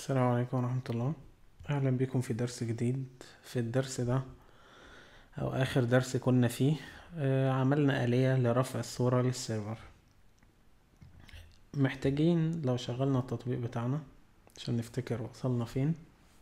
السلام عليكم ورحمة الله أهلا بكم في درس جديد في الدرس ده أو آخر درس كنا فيه آه، عملنا آلية لرفع الصورة للسيرفر محتاجين لو شغلنا التطبيق بتاعنا عشان نفتكر وصلنا فين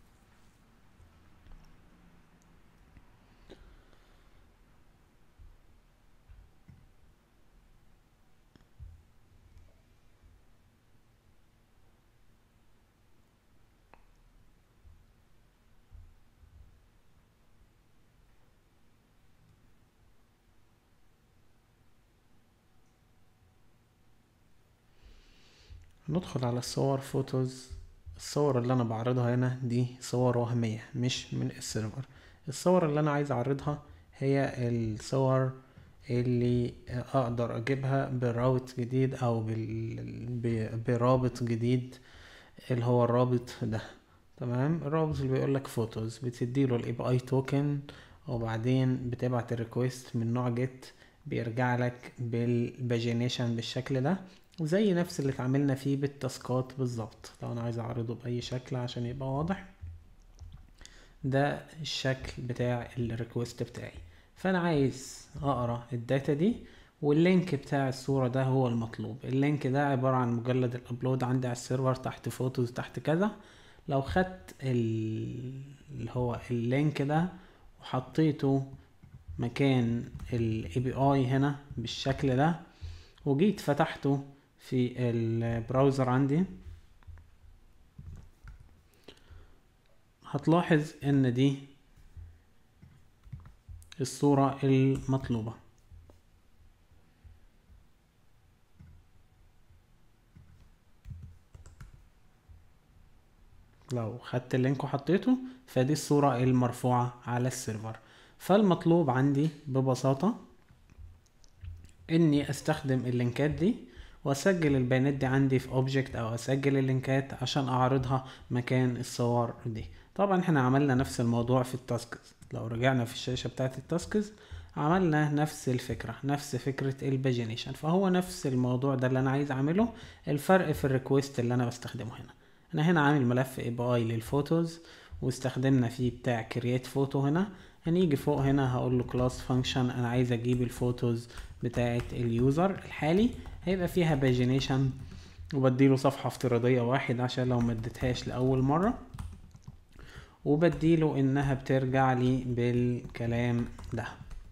ندخل على الصور فوتوز الصور اللي انا بعرضها هنا دي صور وهمية مش من السيرفر الصور اللي انا عايز اعرضها هي الصور اللي اقدر اجيبها براوت جديد او بال... ب- برابط جديد اللي هو الرابط ده تمام الرابط اللي بيقولك فوتوز بتديله الاي بي اي توكن وبعدين بتبعت الريكوست من نوع جيت بيرجع لك بالباجينيشن بالشكل ده زي نفس اللي اتعاملنا فيه بالتاسكات بالظبط لو انا عايز اعرضه باي شكل عشان يبقى واضح ده الشكل بتاع الريكوست بتاعي فانا عايز اقرا الداتا دي واللينك بتاع الصورة ده هو المطلوب اللينك ده عبارة عن مجلد الابلود عندي على السيرفر تحت فوتوز تحت كذا لو خدت ال- اللي هو اللينك ده وحطيته مكان ال API هنا بالشكل ده وجيت فتحته في البراوزر عندي هتلاحظ ان دي الصورة المطلوبة لو خدت اللينك وحطيته فدي الصورة المرفوعة على السيرفر فالمطلوب عندي ببساطة اني استخدم اللينكات دي واسجل البيانات دي عندي في اوبجكت او اسجل اللينكات عشان اعرضها مكان الصور دي طبعا احنا عملنا نفس الموضوع في التاسكز لو رجعنا في الشاشة بتاعت التاسكز عملنا نفس الفكرة نفس فكرة الباجينيشن فهو نفس الموضوع ده اللي انا عايز اعمله الفرق في الريكوست اللي انا بستخدمه هنا انا هنا عامل ملف اي بي اي للفوتوز واستخدمنا فيه بتاع كرييت فوتو هنا هنيجي فوق هنا هقول له كلاس فانكشن انا عايز اجيب الفوتوز بتاعه اليوزر الحالي هيبقى فيها باجينيشن وبديله صفحة افتراضية واحد عشان لو ما اديتهاش لأول مرة وبديله انها بترجع لي بالكلام ده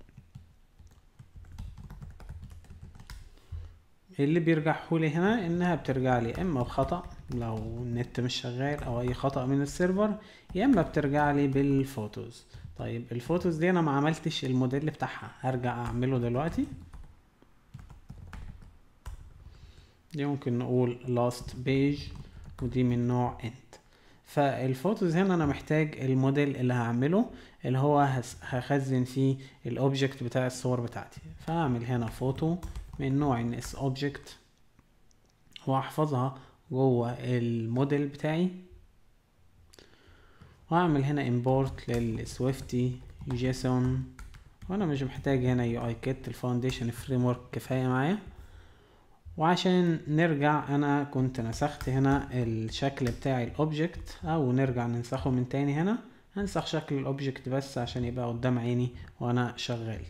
اللي بيرجعهولي هنا انها بترجع لي اما بخطأ لو النت مش شغال او اي خطأ من السيرفر يا اما بترجع لي بالفوتوز طيب الفوتوز دي انا ما عملتش الموديل بتاعها هرجع اعمله دلوقتي دي ممكن نقول last page ودي من نوع end فالفوتوز هنا انا محتاج الموديل اللي هعمله اللي هو هس- هخزن فيه الاوبجكت بتاع الصور بتاعتي فهعمل هنا فوتو من نوع ان اس اوبجكت واحفظها جوه الموديل بتاعي واعمل هنا import للسويفتي جيسون وانا مش محتاج هنا يو اي كيت الفاونديشن فريم ورك كفايه معايا وعشان نرجع انا كنت نسخت هنا الشكل بتاع الاوبجكت او نرجع ننسخه من تاني هنا هنسخ شكل الاوبجكت بس عشان يبقى قدام عيني وانا شغال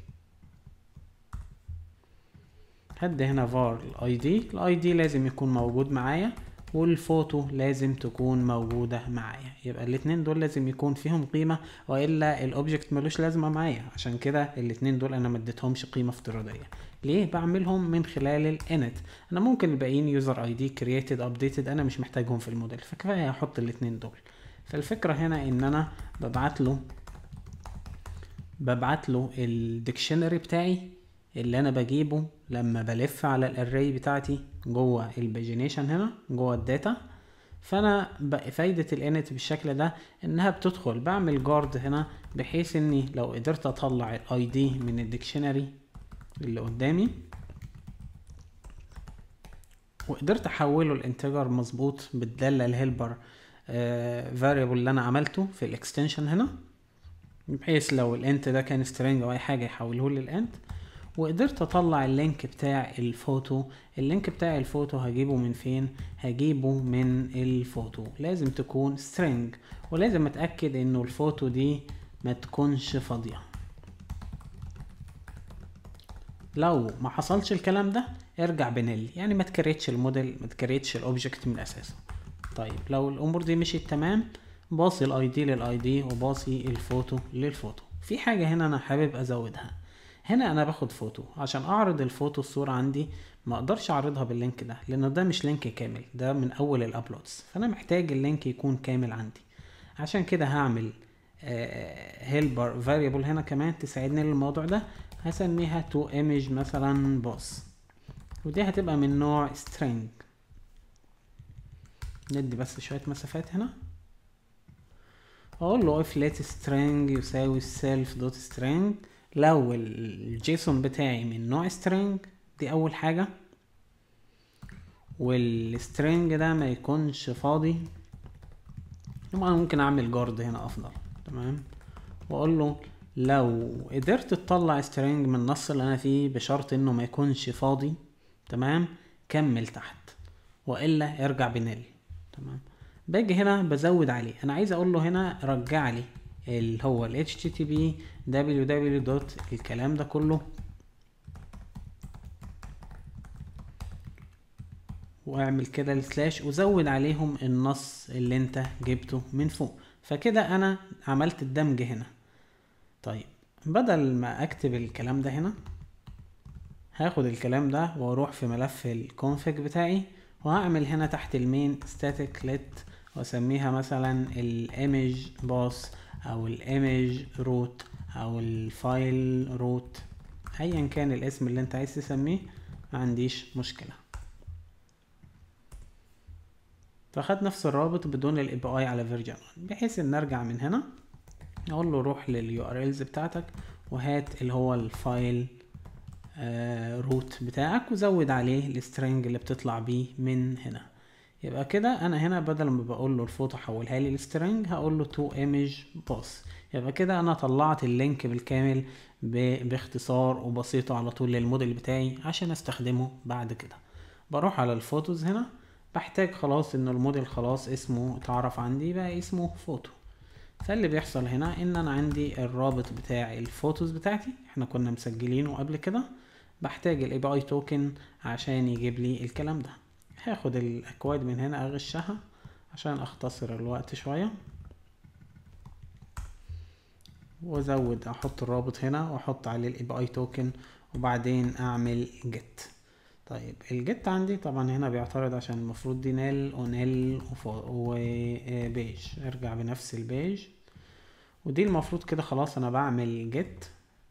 هدي هنا var الاي دي الاي دي لازم يكون موجود معايا والفوتو لازم تكون موجودة معايا يبقى الاتنين دول لازم يكون فيهم قيمة والا الاوبجكت ملوش لازمة معايا عشان كده الاتنين دول انا مديتهمش قيمة افتراضية ليه بعملهم من خلال الانت انا ممكن الباقيين يوزر اي دي كرييتد ابديتد انا مش محتاجهم في الموديل فكفايه احط الاتنين دول فالفكره هنا ان انا ببعت له ببعت له الديكشنري بتاعي اللي انا بجيبه لما بلف على الاري بتاعتي جوه الباجينيشن هنا جوه الداتا فانا ب- فايدة الانت بالشكل ده انها بتدخل بعمل جارد هنا بحيث اني لو قدرت اطلع الاي دي من الديكشنري اللي قدامي وقدرت احوله لانتجر مظبوط بالداله الهيلبر فاريبل اللي انا عملته في الاكستنشن هنا بحيث لو الانت ده كان string او اي حاجه يحوله لي الانت وقدرت اطلع اللينك بتاع الفوتو اللينك بتاع الفوتو هجيبه من فين هجيبه من الفوتو لازم تكون string ولازم اتاكد انه الفوتو دي ما تكونش فاضيه لو ما حصلش الكلام ده ارجع بنل يعني ما تكريتش الموديل ما تكريتش الاوبجكت من اساسه طيب لو الامور دي مشيت تمام باصي الاي دي للاي دي وباصي الفوتو للفوتو في حاجه هنا انا حابب ازودها هنا انا باخد فوتو عشان اعرض الفوتو الصورة عندي ما اقدرش اعرضها باللينك ده لان ده مش لينك كامل ده من اول الابلودز فانا محتاج اللينك يكون كامل عندي عشان كده هعمل هيلبر فاريبل هنا كمان تساعدني للموضوع ده هسميها تو ايمج مثلا بوس ودي هتبقى من نوع string ندي بس شوية مسافات هنا اقول له if let string يساوي self dot string لو الجيسون بتاعي من نوع string دي اول حاجة والسترنج ده ما يكونش فاضي طبعا ممكن اعمل جارد هنا افضل تمام واقول له لو قدرت تطلع string من النص اللي انا فيه بشرط انه ما يكونش فاضي تمام كمل تحت والا ارجع بنل تمام باجي هنا بزود عليه انا عايز اقول له هنا رجع لي اللي هو ال http www دوت الكلام ده كله واعمل كده السلاش وزود عليهم النص اللي انت جبته من فوق فكده انا عملت الدمج هنا طيب بدل ما اكتب الكلام ده هنا هاخد الكلام ده واروح في ملف الكونفج بتاعي وهعمل هنا تحت المين static let واسميها مثلا الايمج باص او الايمج روت او الفايل روت ايا كان الاسم اللي انت عايز تسميه ما عنديش مشكله فخد نفس الرابط بدون الاي بي اي على فيرجن 1 بحيث ان ارجع من هنا اقول له روح لليو ار الز بتاعتك وهات اللي هو الفايل آه روت بتاعك وزود عليه السترنج اللي بتطلع بيه من هنا يبقى كده انا هنا بدل ما بقول له الفوتو حولها لي السترنج هقول له تو ايمج باص يبقى كده انا طلعت اللينك بالكامل باختصار وبسيطة على طول للموديل بتاعي عشان استخدمه بعد كده بروح على الفوتوز هنا بحتاج خلاص ان الموديل خلاص اسمه اتعرف عندي بقى اسمه فوتو فاللي بيحصل هنا ان انا عندي الرابط بتاع الفوتوز بتاعتي احنا كنا مسجلينه قبل كده بحتاج الاي بي اي توكن عشان يجيب لي الكلام ده هاخد الاكواد من هنا اغشها عشان اختصر الوقت شوية وازود احط الرابط هنا واحط عليه الاي بي اي توكن وبعدين اعمل جيت طيب الجيت عندي طبعا هنا بيعترض عشان المفروض دي نل ونل وبيج ارجع بنفس البيج ودي المفروض كده خلاص انا بعمل جيت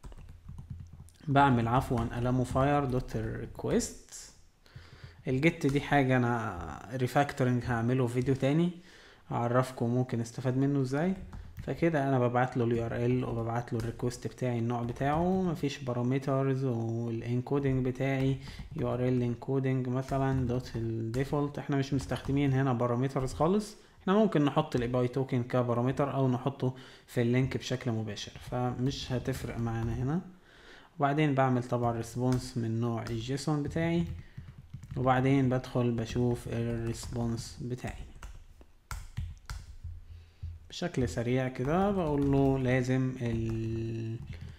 بعمل عفوا الامو فاير دوت ريكويست الجيت دي حاجة انا ريفاكتورنج هعمله في فيديو تاني اعرفكم ممكن استفاد منه ازاي فكده انا ببعت له اليو ار ال وببعت له الريكوست بتاعي النوع بتاعه مفيش بارامترز والانكودنج بتاعي يو ار ال انكودنج مثلا دوت الديفولت احنا مش مستخدمين هنا بارامترز خالص احنا ممكن نحط الاي باي توكن كبارامتر او نحطه في اللينك بشكل مباشر فمش هتفرق معانا هنا وبعدين بعمل طبعا ريسبونس من نوع الجيسون بتاعي وبعدين بدخل بشوف الريسبونس بتاعي بشكل سريع كده بقول له لازم ال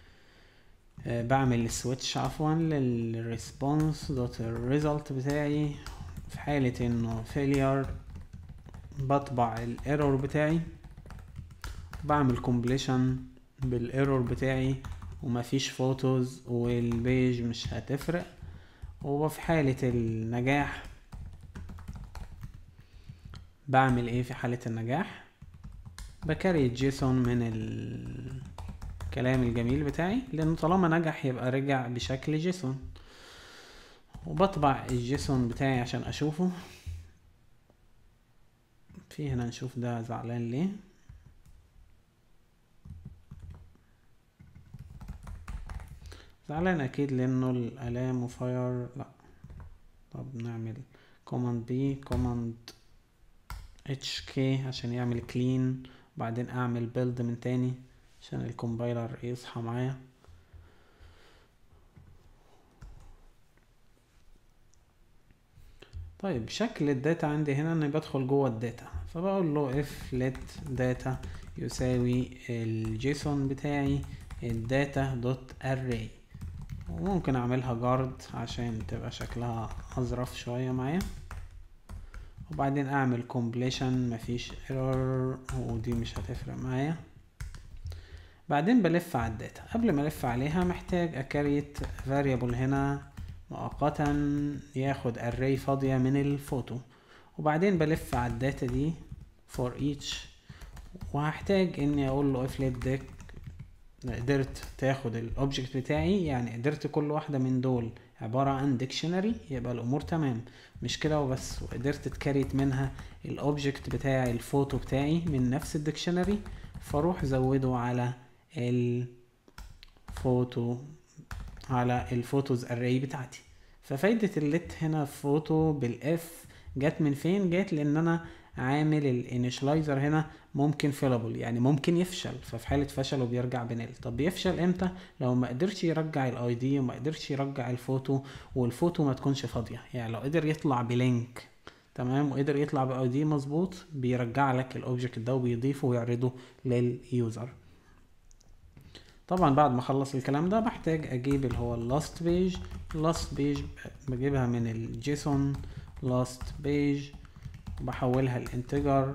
بعمل سويتش عفوا للريسبونس دوت الريزلت بتاعي في حالة انه failure بطبع الايرور بتاعي بعمل completion بالايرور بتاعي ومفيش فوتوز والبيج مش هتفرق وفي حالة النجاح بعمل ايه في حالة النجاح بكري جيسون من الكلام الجميل بتاعي لانه طالما نجح يبقى رجع بشكل جيسون وبطبع الجيسون بتاعي عشان اشوفه في هنا نشوف ده زعلان ليه زعلان اكيد لانه الالام وفاير لا طب نعمل كوماند بي كوماند اتش كي عشان يعمل كلين وبعدين اعمل بيلد من تاني عشان الكومبايلر يصحى معايا طيب شكل الداتا عندي هنا اني بدخل جوه الداتا فبقول له if let data يساوي الجيسون بتاعي الداتا دوت array وممكن اعملها جارد عشان تبقى شكلها اظرف شوية معايا وبعدين اعمل completion مفيش error ودي مش هتفرق معايا بعدين بلف على الداتا قبل ما الف عليها محتاج اكريت variable هنا مؤقتا ياخد array فاضية من الفوتو وبعدين بلف على الداتا دي for each وهحتاج اني اقول له if let deck قدرت تاخد الاوبجكت بتاعي يعني قدرت كل واحدة من دول عبارة عن dictionary يبقى الامور تمام مش كده وبس وقدرت تكريت منها الاوبجكت بتاعي الفوتو بتاعي من نفس الديكشنري فاروح زوده على الفوتو على الفوتوز اري بتاعتي ففايدة الليت هنا فوتو بالاف جت من فين جت لان انا عامل الانيشلايزر هنا ممكن فيلابل يعني ممكن يفشل ففي حالة فشله بيرجع بنل طب بيفشل امتى لو ما قدرش يرجع الاي دي وما قدرش يرجع الفوتو والفوتو ما تكونش فاضية يعني لو قدر يطلع بلينك تمام وقدر يطلع باي دي مظبوط بيرجع لك الاوبجكت ده وبيضيفه ويعرضه لليوزر طبعا بعد ما اخلص الكلام ده بحتاج اجيب اللي هو اللاست بيج اللاست بيج بجيبها من الجيسون لاست بيج وبحولها الانتجر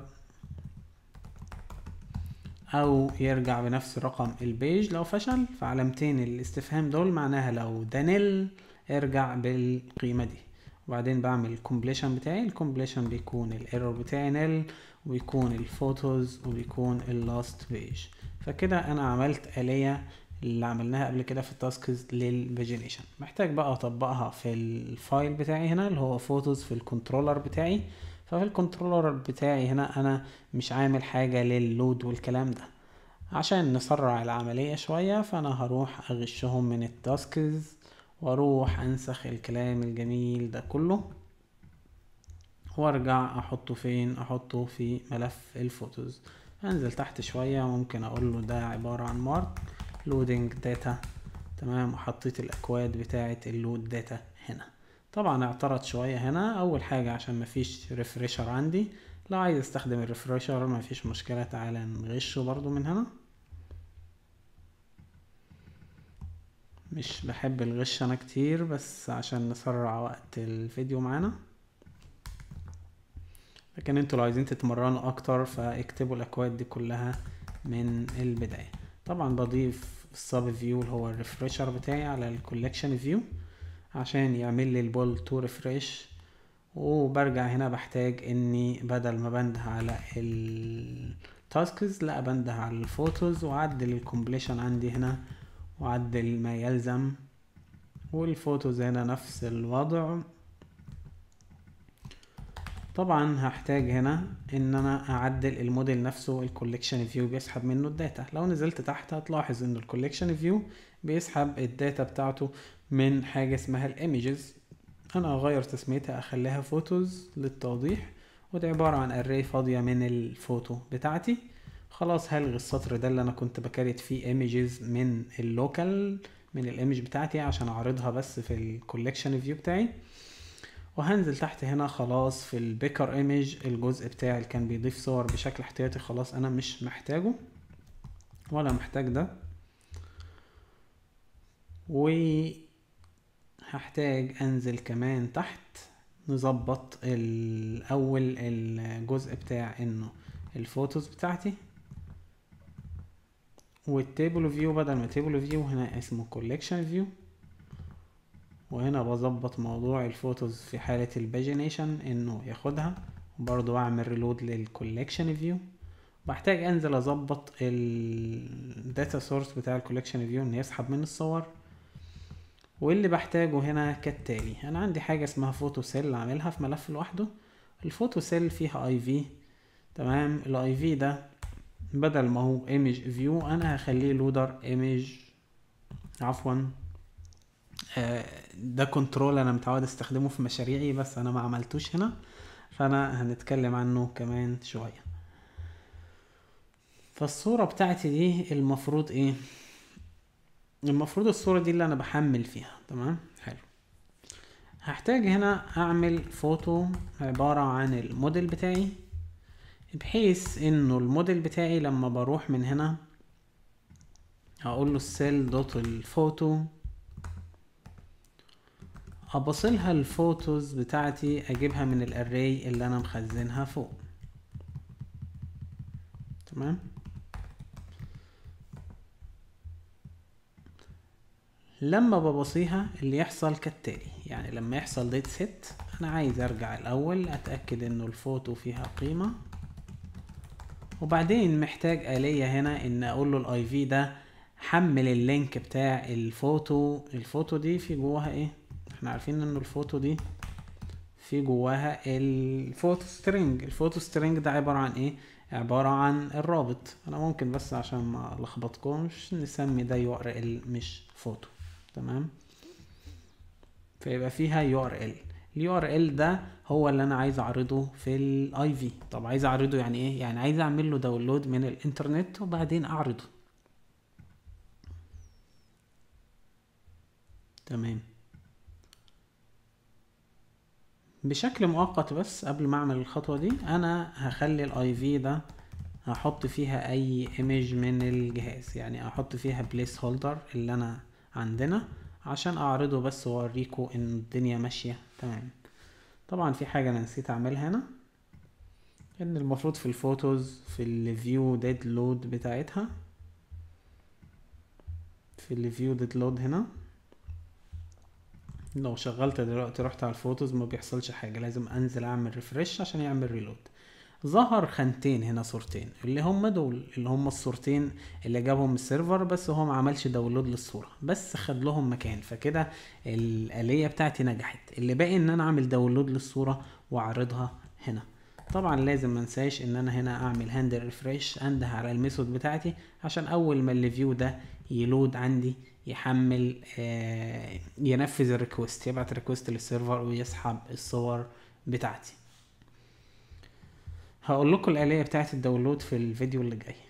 او يرجع بنفس رقم البيج لو فشل فعلامتين الاستفهام دول معناها لو ده نل ارجع بالقيمة دي وبعدين بعمل الكومبليشن بتاعي الكومبليشن بيكون الايرور بتاعي نل وبيكون الفوتوز وبيكون اللاست بيج فكده انا عملت آلية اللي عملناها قبل كده في التاسكز للفيجينيشن محتاج بقى اطبقها في الفايل بتاعي هنا اللي هو فوتوز في الكنترولر بتاعي ففي الكنترولر بتاعي هنا انا مش عامل حاجة لللود والكلام ده عشان نسرع العملية شوية فانا هروح اغشهم من التاسكز واروح انسخ الكلام الجميل ده كله وارجع احطه فين احطه في ملف الفوتوز انزل تحت شوية ممكن اقول له ده عبارة عن مارك لودنج داتا تمام وحطيت الاكواد بتاعة اللود داتا هنا طبعا اعترض شوية هنا اول حاجة عشان مفيش ريفريشر عندي لو عايز استخدم الريفريشر مفيش مشكلة تعالى نغشه برضو من هنا مش بحب الغش انا كتير بس عشان نسرع وقت الفيديو معانا لكن انتوا لو عايزين تتمرنوا اكتر فاكتبوا الاكواد دي كلها من البداية طبعا بضيف السب فيو اللي هو الريفريشر بتاعي على الكولكشن فيو عشان يعمل لي البول تو ريفريش وبرجع هنا بحتاج اني بدل ما بنده على التاسكز لا بنده على الفوتوز واعدل الكومبليشن عندي هنا واعدل ما يلزم والفوتوز هنا نفس الوضع طبعا هحتاج هنا ان انا اعدل الموديل نفسه الكوليكشن فيو بيسحب منه الداتا لو نزلت تحت هتلاحظ ان الكوليكشن فيو بيسحب الداتا بتاعته من حاجة اسمها الايمجز انا اغير تسميتها اخليها فوتوز للتوضيح ودي عبارة عن اري فاضية من الفوتو بتاعتي خلاص هلغي السطر ده اللي انا كنت بكريت فيه ايمجز من اللوكال من الايمج بتاعتي عشان اعرضها بس في الكوليكشن فيو بتاعي وهنزل تحت هنا خلاص في البيكر ايمج الجزء بتاعي اللي كان بيضيف صور بشكل احتياطي خلاص انا مش محتاجه ولا محتاج ده وهحتاج انزل كمان تحت نظبط الاول الجزء بتاع انه الفوتوز بتاعتي والتيبل فيو بدل ما تيبل فيو هنا اسمه كوليكشن فيو وهنا بظبط موضوع الفوتوز في حالة الباجينيشن انه ياخدها وبرضو اعمل ريلود للكوليكشن فيو بحتاج انزل اظبط الداتا سورس بتاع الكوليكشن فيو ان يسحب من الصور واللي بحتاجه هنا كالتالي انا عندي حاجة اسمها فوتو سيل عاملها في ملف لوحده الفوتو سيل فيها اي في تمام الاي في ده بدل ما هو ايمج فيو انا هخليه لودر ايمج عفوا ده كنترول انا متعود استخدمه في مشاريعي بس انا ما عملتوش هنا فانا هنتكلم عنه كمان شوية فالصورة بتاعتي دي المفروض ايه المفروض الصورة دي اللي انا بحمل فيها تمام حلو هحتاج هنا اعمل فوتو عبارة عن الموديل بتاعي بحيث انه الموديل بتاعي لما بروح من هنا هقول له السيل دوت الفوتو ابصلها الفوتوز بتاعتي اجيبها من الاري اللي انا مخزنها فوق تمام لما ببصيها اللي يحصل كالتالي يعني لما يحصل ديت ست انا عايز ارجع الاول اتاكد انه الفوتو فيها قيمة وبعدين محتاج آلية هنا ان اقول له الاي في ده حمل اللينك بتاع الفوتو الفوتو دي في جواها ايه احنا عارفين انه الفوتو دي في جواها الفوتو سترينج الفوتو سترينج ده عبارة عن ايه عبارة عن الرابط انا ممكن بس عشان ما لخبطكمش نسمي ده يو ار ال مش فوتو تمام فيبقى فيها يو ار ال اليو ار ال ده هو اللي انا عايز اعرضه في الاي في طب عايز اعرضه يعني ايه يعني عايز اعمل له داونلود من الانترنت وبعدين اعرضه تمام بشكل مؤقت بس قبل ما اعمل الخطوة دي انا هخلي الاي في ده هحط فيها اي ايمج من الجهاز يعني احط فيها بليس هولدر اللي انا عندنا عشان اعرضه بس واوريكم ان الدنيا ماشية تمام طبعا في حاجة انا نسيت اعملها هنا ان المفروض في الفوتوز في الفيو ديد لود بتاعتها في الفيو ديد لود هنا لو شغلت دلوقتي رحت على الفوتوز ما بيحصلش حاجة لازم انزل اعمل ريفرش عشان يعمل ريلود ظهر خانتين هنا صورتين اللي هم دول اللي هم الصورتين اللي جابهم السيرفر بس هو ما عملش داونلود للصورة بس خد لهم مكان فكده الآلية بتاعتي نجحت اللي باقي ان انا اعمل داونلود للصورة واعرضها هنا طبعا لازم ما انساش ان انا هنا اعمل هاند ريفرش انده على الميثود بتاعتي عشان اول ما الفيو ده يلود عندي يحمل آه ينفذ الريكوست يبعت ريكوست للسيرفر ويسحب الصور بتاعتي هقول لكم الآلية بتاعت الداونلود في الفيديو اللي جاي